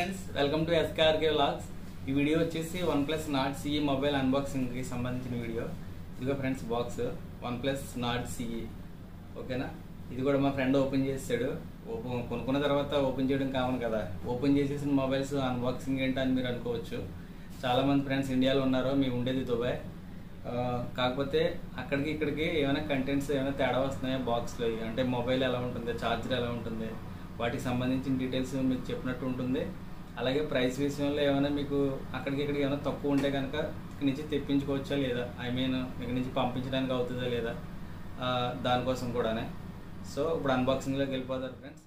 Friends welcome to SKRK vlogs ఈ video వచ్చేసి OnePlus Nord CE mobile unboxing కి సంబంధించిన వీడియో ఇదిగో friends box OnePlus Nord CE ఓకేనా ఇది కూడా మా ఫ్రెండ్ ఓపెన్ చేసాడు ఓపెన్ కొనుక్కున్న తర్వాత ఓపెన్ చేయడం కావాలి కదా ఓపెన్ చేసేసిన మొబైల్స్ అన్బాక్సింగ్ ఏంటి అని మీరు అనుకోవచ్చు చాలా మంది ఫ్రెండ్స్ ఇండియాలో ఉన్నారు మేము ఉండేది దుబాయ్ ఆ, కాకపోతే అక్కడికి ఇక్కడికి ఏమైనా కంటెంట్స్ ఏమైనా తేడా వస్తున్నాయా బాక్స్లో అంటే మొబైల్ ఎలా ఉంటుంది ఛార్జర్ ఎలా ఉంటుంది వాటికి సంబంధించిన డీటెయిల్స్ మీకు చెప్పినట్టు ఉంటుంది అలాగే ప్రైస్ విషయంలో ఏమైనా మీకు అక్కడికి ఇక్కడికి ఏమైనా తక్కువ ఉంటే కనుక ఇక్కడి నుంచి తెప్పించుకోవచ్చా లేదా ఐ మీన్ ఇక్కడి నుంచి పంపించడానికి అవుతుందా లేదా ఆ, దానికోసం కూడానే సో ఇప్పుడు అన్బాక్సింగ్లోకి వెళ్ళిపోతారు friends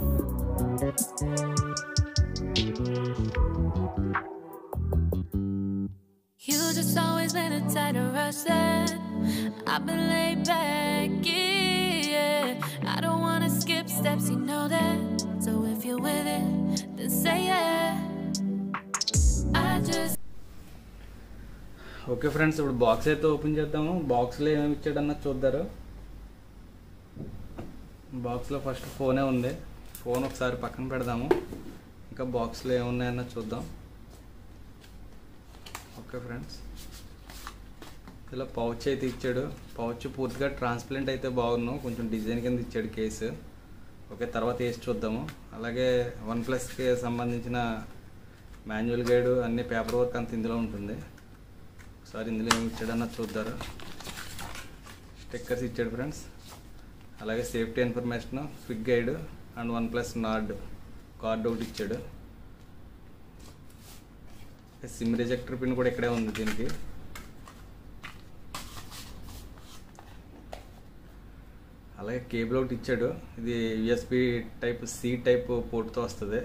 You just always been a tighter rush that I've been laid back, yeah. I don't wanna skip steps, you know that. So if you're with it, then say yeah. I just okay friends ఇప్పుడు box అయితే open చేద్దాము బాక్స్లో ఏమేమి ఇచ్చాడన్నది చూద్దారు బాక్స్లో first ఫోనే ఉంది phone ఒకసారి పక్కన పెడదాము ఇంకా బాక్స్లో ఏమున్నాయన్నది చూద్దాం ఓకే ఫ్రెండ్స్ ఇలా పౌచ్ అయితే ఇచ్చాడు పౌచ్ పూర్తిగా ట్రాన్స్పరెంట్ అయితే బాగున్నాం కొంచెం డిజైన్ కింద ఇచ్చాడు కేసు ఓకే తర్వాత వేసి చూద్దాము అలాగే వన్ ప్లస్కి సంబంధించిన మాన్యువల్ గైడ్ అన్ని పేపర్ వర్క్ అంత ఇందులో ఉంటుంది ఒకసారి ఇందులో ఏమి ఇచ్చాడన్నది చూద్దారు స్టిక్కర్స్ ఇచ్చాడు ఫ్రెండ్స్ అలాగే safety information quick guide and OnePlus Nord card ఒకటి ఇచ్చాడు సిమ్ రిజెక్టర్ పిన్ కూడా ఇక్కడే ఉంది దీనికి అలాగే కేబుల్ ఒకటి ఇచ్చాడు ఇది యుఎస్బి టైప్ సి టైప్ పోర్ట్తో వస్తుంది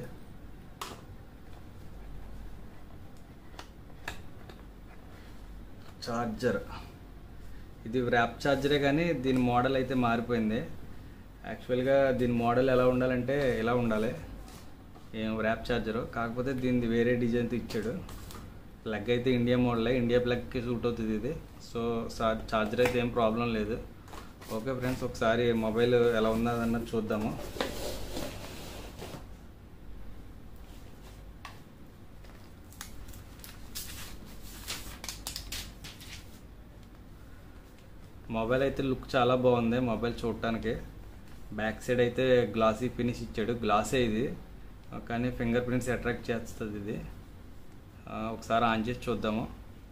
చార్జర్ ఇది ర్యాప్ చార్జరే కానీ దీని మోడల్ అయితే మారిపోయింది యాక్చువల్గా దీని మోడల్ ఎలా ఉండాలంటే ఇలా ఉండాలి ఏం ర్యాప్ చార్జరు కాకపోతే దీనిది వేరే డిజైన్తో ఇచ్చాడు ప్లగ్ అయితే ఇండియా మోడలే ఇండియా ప్లగ్కి సూట్ అవుతుంది ఇది సో చార్జర్ అయితే ఏం ప్రాబ్లం లేదు ఓకే ఫ్రెండ్స్ ఒకసారి మొబైల్ ఎలా ఉన్నదన్నది చూద్దాము మొబైల్ అయితే లుక్ చాలా బాగుంది మొబైల్ చూడటానికి బ్యాక్ సైడ్ అయితే గ్లాసీ ఫినిష్ ఇచ్చాడు గ్లాసే ఇది కానీ ఫింగర్ ప్రింట్స్ అట్రాక్ట్ చేస్తుంది ఇది ఆ, ఒకసారి ఆన్ చేసి చూద్దాము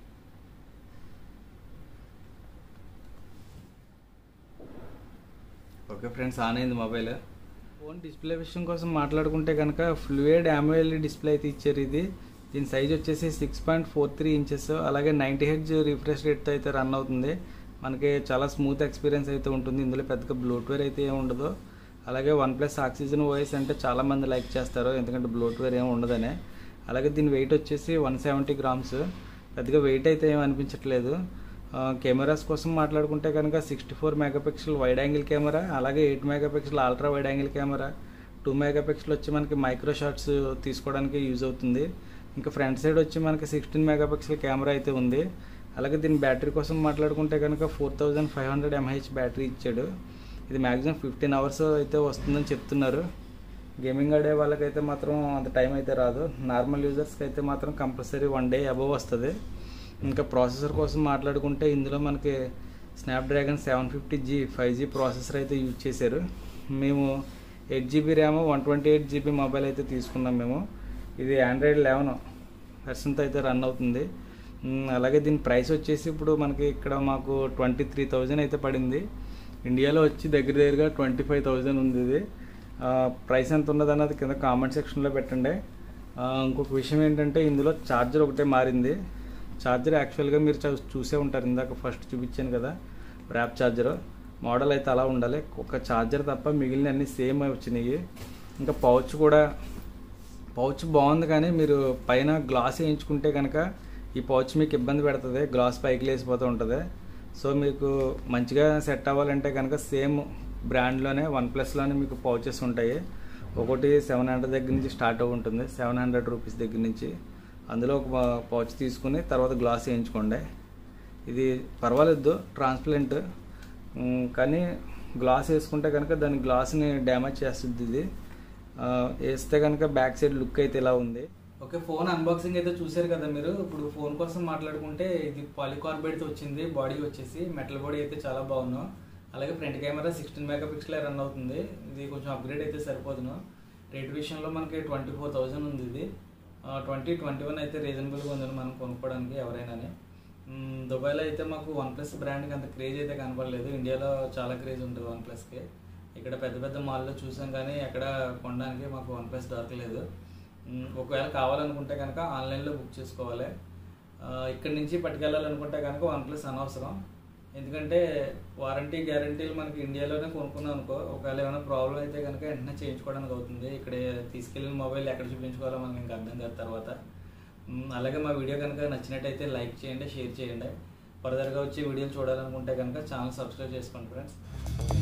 ఓకే ఫ్రెండ్స్ ఆన్ అయింది మొబైల్ ఫోన్ డిస్ప్లే విషయం కోసం మాట్లాడుకుంటే కనుక ఫ్లూయిడ్ అమోఎల్ డిస్ప్లే అయితే ఇచ్చారు ఇది దీని సైజ్ వచ్చేసి six point four three inches అలాగే నైంటీ హెడ్జ్ రిఫ్రెష్ రేట్తో అయితే రన్ అవుతుంది మనకి చాలా స్మూత్ ఎక్స్పీరియన్స్ అయితే ఉంటుంది ఇందులో పెద్దగా బ్లోట్వేర్ అయితే ఏమి ఉండదు అలాగే వన్ ప్లస్ ఆక్సిజన్ వాయిస్ అంటే చాలామంది లైక్ చేస్తారు ఎందుకంటే బ్లోట్వేర్ ఏమి ఉండదనే అలాగే దీని వెయిట్ వచ్చేసి వన్ సెవెంటీ గ్రామ్స్ పెద్దగా వెయిట్ అయితే ఏమి అనిపించట్లేదు ఆ, కెమెరాస్ కోసం మాట్లాడుకుంటే కనుక sixty four megapixel wide angle camera అలాగే eight megapixel ultra wide angle camera two megapixel వచ్చి మనకి మైక్రో షాట్స్ తీసుకోవడానికి యూజ్ అవుతుంది ఇంకా ఫ్రంట్ సైడ్ వచ్చి మనకి సిక్స్టీన్ మెగాపిక్సెల్ కెమెరా అయితే ఉంది అలాగే దీని బ్యాటరీ కోసం మాట్లాడుకుంటే కనుక four thousand five hundred mAh battery ఇచ్చాడు ఇది మ్యాక్సిమం ఫిఫ్టీన్ అవర్స్ అయితే వస్తుందని చెప్తున్నారు గేమింగ్ ఆడే వాళ్ళకైతే మాత్రం అంత టైం అయితే రాదు నార్మల్ యూజర్స్కి అయితే మాత్రం కంపల్సరీ వన్ డే అబవ్ వస్తుంది ఇంకా ప్రాసెసర్ కోసం మాట్లాడుకుంటే ఇందులో మనకి Snapdragon seven fifty G five G processor అయితే యూజ్ చేశారు మేము eight GB RAM one twenty eight GB mobile అయితే తీసుకున్నాం మేము ఇది ఆండ్రాయిడ్ లెవెన్ వెర్షన్తో అయితే రన్ అవుతుంది మ్, అలాగే దీని ప్రైస్ వచ్చేసి ఇప్పుడు మనకి ఇక్కడ మాకు ట్వంటీ త్రీ థౌజండ్ అయితే పడింది ఇండియాలో వచ్చి దగ్గర దగ్గరగా ట్వంటీ ఫైవ్ థౌజండ్ ఉంది ఇది ఆ, ప్రైస్ ఎంత ఉన్నది అన్నది కింద కామెంట్ సెక్షన్లో పెట్టండి ఆ, ఇంకొక విషయం ఏంటంటే ఇందులో ఛార్జర్ ఒకటే మారింది ఛార్జర్ యాక్చువల్గా మీరు చూ- చూసే ఉంటారు ఇందాక ఫస్ట్ చూపించాను కదా ర్యాప్ ఛార్జర్ మోడల్ అయితే అలా ఉండాలి ఒక ఛార్జర్ తప్ప మిగిలిన అన్ని సేమ్ వచ్చినాయి ఇంకా పౌచ్ కూడా పౌచ్ బాగుంది కానీ మీరు పైన గ్లాస్ వేయించుకుంటే కనుక ఈ పౌచ్ మీకు ఇబ్బంది పెడుతుంది గ్లాస్ పైకి లేసిపోతూ ఉంటుంది సో మీకు మంచిగా సెట్ అవ్వాలంటే కనుక సేమ్ బ్రాండ్లోనే వన్ ప్లస్లోనే మీకు పౌచెస్ ఉంటాయి ఒకటి సెవెన్ హండ్రెడ్ దగ్గర నుంచి స్టార్ట్ అవి ఉంటుంది సెవెన్ హండ్రెడ్ రూపీస్ దగ్గర నుంచి అందులో ఒక పౌచ్ తీసుకుని తర్వాత గ్లాస్ వేయించుకోండి ఇది పర్వాలేదు ట్రాన్స్పరెంట్ కానీ గ్లాస్ వేసుకుంటే కనుక దాని గ్లాస్ని డ్యామేజ్ చేస్తుంది ఇది ఆ, వేస్తే కనుక బ్యాక్ సైడ్ లుక్ అయితే ఇలా ఉంది ఓకే ఫోన్ అన్బాక్సింగ్ అయితే చూశారు కదా మీరు ఇప్పుడు ఫోన్ కోసం మాట్లాడుకుంటే ఇది పాలికార్బైడ్తో వచ్చింది బాడీ వచ్చేసి మెటల్ బాడీ అయితే చాలా బాగున్నాం అలాగే front camera sixteen megapixel run అవుతుంది ఇది కొంచెం అప్గ్రేడ్ అయితే సరిపోదును రేట్ విషయంలో మనకి ట్వంటీ ఫోర్ థౌజండ్ ఉంది ఇది ట్వంటీ ట్వంటీ వన్ అయితే రీజనబుల్గా ఉంది మనం కొనుక్కోవడానికి ఎవరైనాని మ్మ్, దుబాయ్లో అయితే మాకు వన్ ప్లస్ బ్రాండ్కి అంత క్రేజ్ అయితే కనపడలేదు ఇండియాలో చాలా క్రేజ్ ఉంటుంది వన్ ప్లస్కి ఇక్కడ పెద్ద పెద్ద మాల్లో చూసాం కానీ ఎక్కడ కొనడానికి మాకు వన్ ప్లస్ దొరకలేదు మ్మ్, ఒకవేళ కావాలనుకుంటే కనుక ఆన్లైన్లో బుక్ చేసుకోవాలి ఆ, ఇక్కడి నుంచి పట్టుకెళ్ళాలనుకుంటే కనుక వన్ ప్లస్ అనవసరం ఎందుకంటే వారంటీ గ్యారంటీలు మనకి ఇండియాలోనే కొనుక్కున్నాం అనుకో ఒకవేళ ఏమైనా ప్రాబ్లం అయితే కనుక వెంటనే చేయించుకోవడానికి అవుతుంది ఇక్కడ తీసుకెళ్ళిన మొబైల్ ఎక్కడ చూపించుకోవాలో మనకి ఇంకా అర్థం కాదు తర్వాత మ్, అలాగే మా వీడియో కనుక నచ్చినట్టయితే లైక్ చేయండి షేర్ చేయండి ఫర్దర్గా వచ్చి వీడియోలు చూడాలనుకుంటే కనుక ఛానల్ సబ్స్క్రైబ్ చేసుకోండి ఫ్రెండ్స్